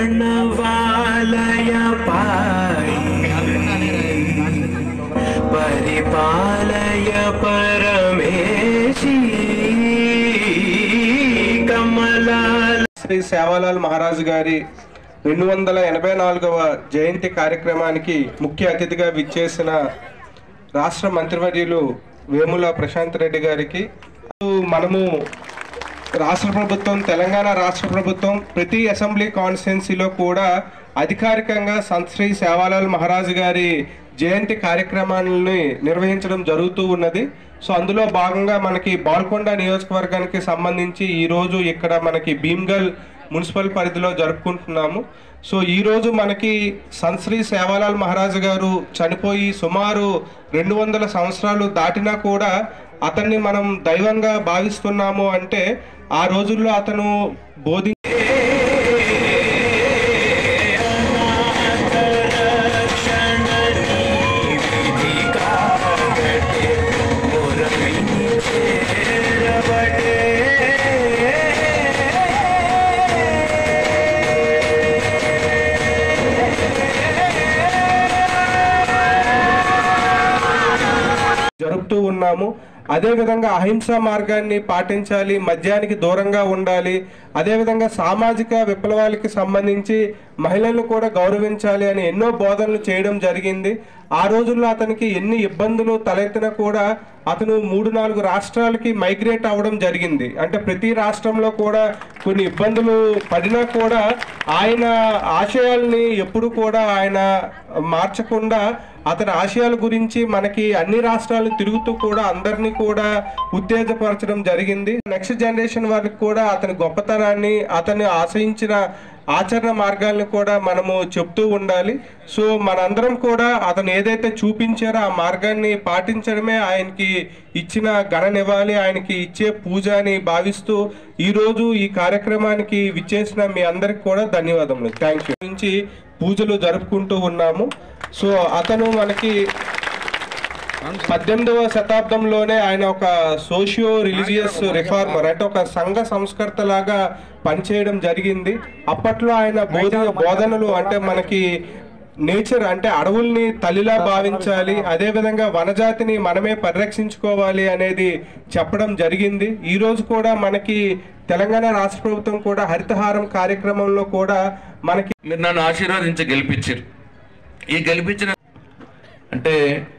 ప్రణవాలయ పాయి పరిపాలయ పరమేశీ కమలాల శ్రీ సేవాలాల్ మహారాజు గారి రెండు వందల ఎనభై నాలుగవ జయంతి కార్యక్రమానికి ముఖ్య అతిథిగా విచ్చేసిన రాష్ట్ర మంత్రివర్యులు వేముల ప్రశాంత్ రెడ్డి గారికి మనము రాష్ట్ర ప్రభుత్వం తెలంగాణ రాష్ట్ర ప్రభుత్వం ప్రతి అసెంబ్లీ కాన్స్టిట్యున్సీలో కూడా అధికారికంగా సంత్ శ్రీ సేవాలాల్ మహారాజు గారి జయంతి కార్యక్రమాలని నిర్వహించడం జరుగుతూ ఉన్నది సో అందులో భాగంగా మనకి బాల్కొండ నియోజకవర్గానికి సంబంధించి ఈరోజు ఇక్కడ మనకి భీమ్గల్ మున్సిపల్ పరిధిలో జరుపుకుంటున్నాము సో ఈరోజు మనకి సంత్ శ్రీ సేవాలాల్ మహారాజు గారు చనిపోయి సుమారు రెండు వందల సంవత్సరాలు దాటినా కూడా అతన్ని మనం దైవంగా భావిస్తున్నాము అంటే ఆ రోజుల్లో అతను బోధి జరుపుతూ ఉన్నాము అదేవిధంగా అహింసా మార్గాన్ని పాటించాలి మద్యానికి దూరంగా ఉండాలి అదేవిధంగా సామాజిక విప్లవాలకి సంబంధించి మహిళలను కూడా గౌరవించాలి అని ఎన్నో బోధనలు చేయడం జరిగింది ఆ రోజుల్లో అతనికి ఎన్ని ఇబ్బందులు తలెత్తినా కూడా అతను మూడు నాలుగు రాష్ట్రాలకి మైగ్రేట్ అవ్వడం జరిగింది అంటే ప్రతి రాష్ట్రంలో కూడా కొన్ని ఇబ్బందులు పడినా కూడా ఆయన ఆశయాల్ని ఎప్పుడు కూడా ఆయన మార్చకుండా అతని ఆశయాల గురించి మనకి అన్ని రాష్ట్రాలు తిరుగుతూ కూడా అందరినీ కూడా ఉత్తేజపరచడం జరిగింది నెక్స్ట్ జనరేషన్ వారికి కూడా అతని గొప్పతనాన్ని అతను ఆశయించిన ఆచరణ మార్గాల్ని కూడా మనము చెప్తూ ఉండాలి సో మనందరం కూడా అతను ఏదైతే చూపించారో ఆ మార్గాన్ని పాటించడమే ఆయనకి ఇచ్చిన ఘననివ్వాలి ఆయనకి ఇచ్చే పూజ అని భావిస్తూ ఈరోజు ఈ కార్యక్రమానికి విచ్చేసిన మీ అందరికి కూడా ధన్యవాదములు థ్యాంక్ యూ నుంచి పూజలు జరుపుకుంటూ ఉన్నాము సో అతను మనకి పద్దెనిమిదవ శతాబ్దంలోనే ఆయన ఒక సోషియో రిలీజియస్ రిఫార్మర్ అంటే ఒక సంఘ సంస్కర్త లాగా పనిచేయడం జరిగింది అప్పట్లో ఆయన బోధ బోధనలు అంటే మనకి నేచర్ అంటే అడవుల్ని తల్లిలా భావించాలి అదే విధంగా వనజాతిని మనమే పరిరక్షించుకోవాలి అనేది చెప్పడం జరిగింది ఈ రోజు కూడా మనకి తెలంగాణ రాష్ట్ర ప్రభుత్వం కూడా హరితహారం కార్యక్రమంలో కూడా మనకి మీరు నన్ను ఆశీర్వదించి గెలిపించారు ఈ గెలిపించిన అంటే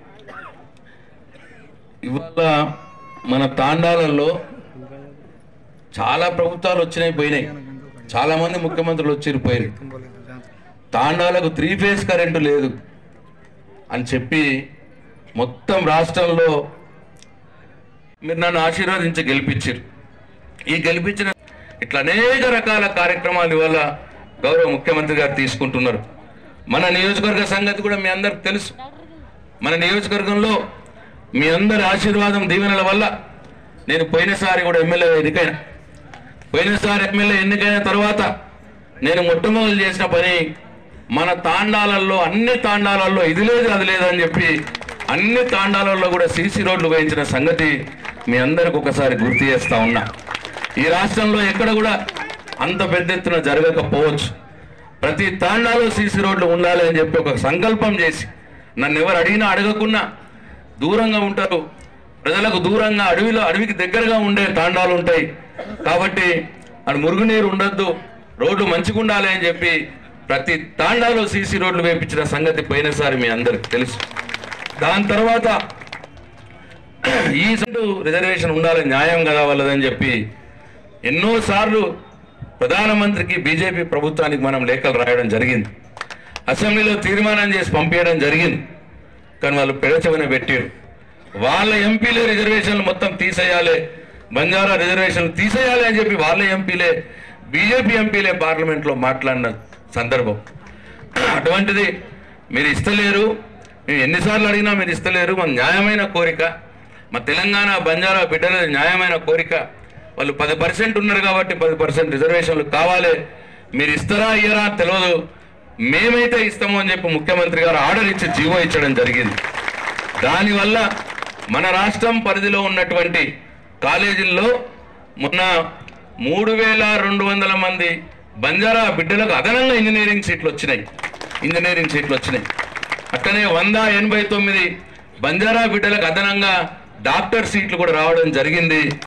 ఇవాళ మన తాండాలలో చాలా ప్రభుత్వాలు వచ్చినాయి పోయినాయి చాలా మంది ముఖ్యమంత్రులు వచ్చి పోయినాయి తాండాలకు త్రీ ఫేజ్ కరెంటు లేదు అని చెప్పి మొత్తం రాష్ట్రంలో మీరు నన్ను ఆశీర్వదించి గెలిపించారు ఈ గెలిపించిన ఇట్లా అనేక రకాల కార్యక్రమాలు ఇవాళ గౌరవ ముఖ్యమంత్రి గారు తీసుకుంటున్నారు మన నియోజకవర్గ సంగతి కూడా మీ అందరికి తెలుసు మన నియోజకవర్గంలో మీ అందరి ఆశీర్వాదం దీవెనల వల్ల నేను పోయినసారి కూడా ఎమ్మెల్యే ఎన్నికైన పోయినసారి ఎమ్మెల్యే ఎన్నికైన తర్వాత నేను మొట్టమొదటి చేసిన పని మన తాండాలలో అన్ని తాండాలలో ఇది లేదు అది లేదు అని చెప్పి అన్ని తాండాలలో కూడా సీసీ రోడ్లు వేయించిన సంగతి మీ అందరికి ఒకసారి గుర్తు చేస్తా ఉన్నా ఈ రాష్ట్రంలో ఎక్కడ కూడా అంత పెద్ద ఎత్తున జరగకపోవచ్చు ప్రతి తాండాలో సీసీ రోడ్లు ఉండాలి అని చెప్పి ఒక సంకల్పం చేసి నన్ను ఎవరు అడిగినా అడగకున్నా దూరంగా ఉంటారు ప్రజలకు దూరంగా అడవిలో అడవికి దగ్గరగా ఉండే తాండాలు ఉంటాయి కాబట్టి అటు మురుగునీరు ఉండొద్దు రోడ్లు మంచిగా ఉండాలి అని చెప్పి ప్రతి తాండాలో సీసీ రోడ్లు వేయించిన సంగతి పోయినసారి మీ అందరికి తెలుసు దాని తర్వాత ఈ సైడు రిజర్వేషన్ ఉండాలి న్యాయం కదా వాళ్ళదని చెప్పి ఎన్నోసార్లు ప్రధానమంత్రికి బీజేపీ ప్రభుత్వానికి మనం లేఖలు రాయడం జరిగింది అసెంబ్లీలో తీర్మానం చేసి పంపించడం జరిగింది కానీ వాళ్ళు పెడచెవిన పెట్టారు వాళ్ళ ఎంపీలే రిజర్వేషన్లు మొత్తం తీసేయాలి బంజారా రిజర్వేషన్లు తీసేయాలి అని చెప్పి వాళ్ళ ఎంపీలే బీజేపీ ఎంపీలే పార్లమెంట్లో మాట్లాడిన సందర్భం అటువంటిది మీరు ఇస్తలేరు మేము ఎన్నిసార్లు అడిగినా మీరు ఇస్తలేరు మా న్యాయమైన కోరిక మా తెలంగాణ బంజారా బిడ్డల న్యాయమైన కోరిక వాళ్ళు పది పర్సెంట్ ఉన్నారు కాబట్టి పది పర్సెంట్ రిజర్వేషన్లు కావాలి మీరు ఇస్తారా ఇయ్యరా అని తెలియదు మేమైతే ఇస్తాము అని చెప్పి ముఖ్యమంత్రి గారు ఆర్డర్ ఇచ్చి జీవో ఇచ్చడం జరిగింది దానివల్ల మన రాష్ట్రం పరిధిలో ఉన్నటువంటి కాలేజీల్లో మొన్న మూడు వేల రెండు వందల మంది బంజారా బిడ్డలకు అదనంగా ఇంజనీరింగ్ సీట్లు వచ్చినాయి ఇంజనీరింగ్ సీట్లు వచ్చినాయి అట్టనే వంద ఎనభై తొమ్మిది బంజారా బిడ్డలకు అదనంగా డాక్టర్ సీట్లు కూడా రావడం జరిగింది